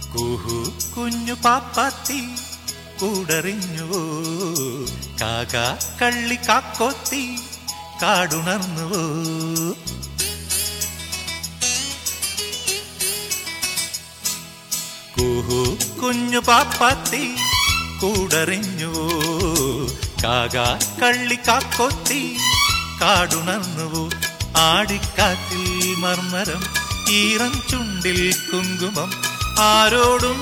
കുഹു കുഞ്ഞു പാപ്പാത്തി കൂടറിഞ്ഞുവോ കാക കള്ളി കാക്കോത്തി കാടുണർന്നുവോ കുഹു കുഞ്ഞു പാപ്പാത്തി കൂടറിഞ്ഞുവോ കാക കള്ളി കാക്കോത്തി കാടുണർന്നുവോ ആടിക്കാറ്റിൽ മർമരം ഈറം ചുണ്ടിൽ കുങ്കുമം ആരോടും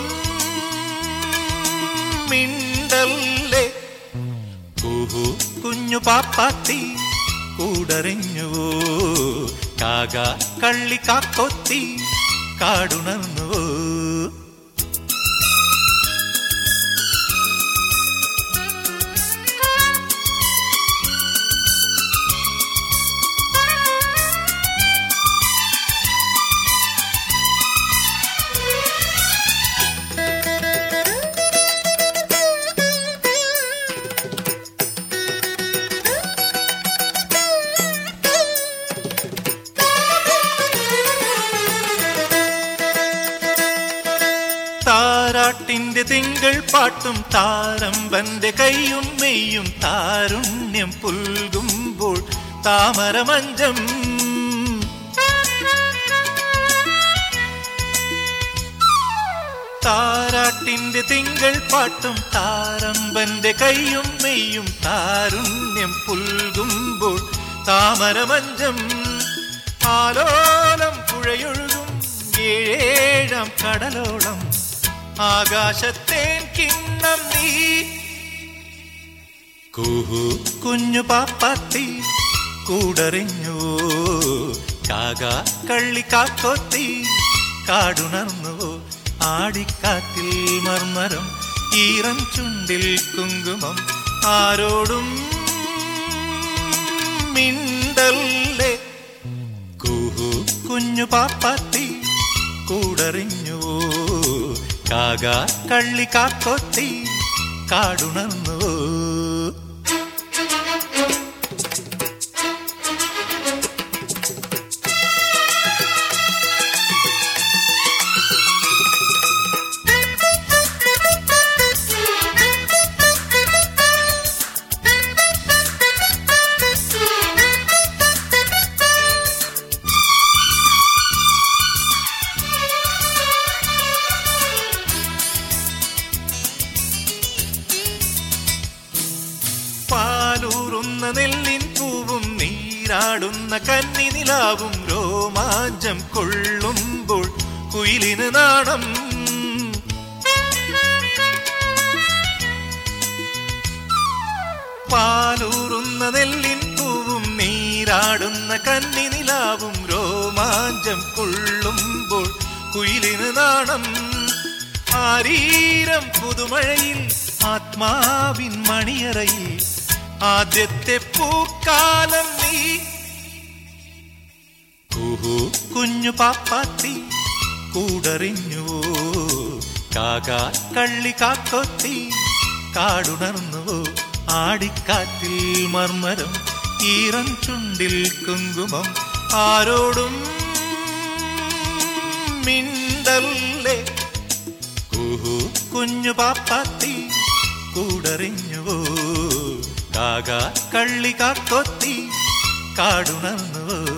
മിണ്ടല്ലേ കുഹു കുഞ്ഞു പാപ്പാത്തി കൂടറിഞ്ഞുവോ കാക കള്ളി കാക്കൊത്തി കാടുണർന്നുവോ താരാട്ടിന്റെ തിങ്കൾ പാട്ടും താരമ്പന്റെ കൈയും മെയ്യും താരുണ്യം പുൽകുമ്പോൾ താമരമഞ്ചം താരാട്ടിന്റെ തിങ്കൾ പാട്ടും താരമ്പന്റെ കൈയും മെയ്യും താരുണ്യം പുൽകുമ്പോൾ താമരമഞ്ചം ആലോലം പുഴയൊഴുകും ഏഴേഴാം കടലോളം ആകാശത്തേൻ കിണ്ണം നീ കുഹു കുഞ്ഞു പാപ്പാത്തി കൂടറിഞ്ഞു കാക കള്ളി കാക്കൊത്തി കാടുണർന്നുവോ ആടിക്കാറ്റിൽ മർമരം ഈറം ചുണ്ടിൽ കുങ്കുമം ആരോടും മിണ്ടല്ലേ കുഹു കുഞ്ഞു പാപ്പാത്തി കൂടറിഞ്ഞുവോ കാക കള്ളി കാക്കൊത്തി കാടുണർന്നുവോ പാലൂറുന്ന നെല്ലിൻ പൂവും നീരാടുന്ന കന്നി നിലാവും രോമാഞ്ചം കൊള്ളുമ്പോൾ കുയിലിന് നാണം പാലൂറുന്ന നെല്ലിൻ പൂവും നീരാടുന്ന കന്നി നിലാവും രോമാഞ്ചം കൊള്ളുമ്പോൾ കുയിലിന് നാണം ആരീരം പുതുമഴയിൽ ആത്മാവിൻ മണിയറയിൽ ആദ്യത്തെ പൂക്കാലം നീ കുഹു കുഞ്ഞു പാപ്പാത്തി കൂടറിഞ്ഞുവോ കാക കള്ളി കാക്കൊത്തി കാടുണർന്നുവോ ആടിക്കാറ്റിൽ മർമരം ഈറം ചുണ്ടിൽ കുങ്കുമം ആരോടും മിണ്ടല്ലേ കുഹു കുഞ്ഞു പാപ്പാത്തി കൂടറിഞ്ഞുവോ കാക കള്ളി കാക്കൊത്തി കാടുണർന്നുവോ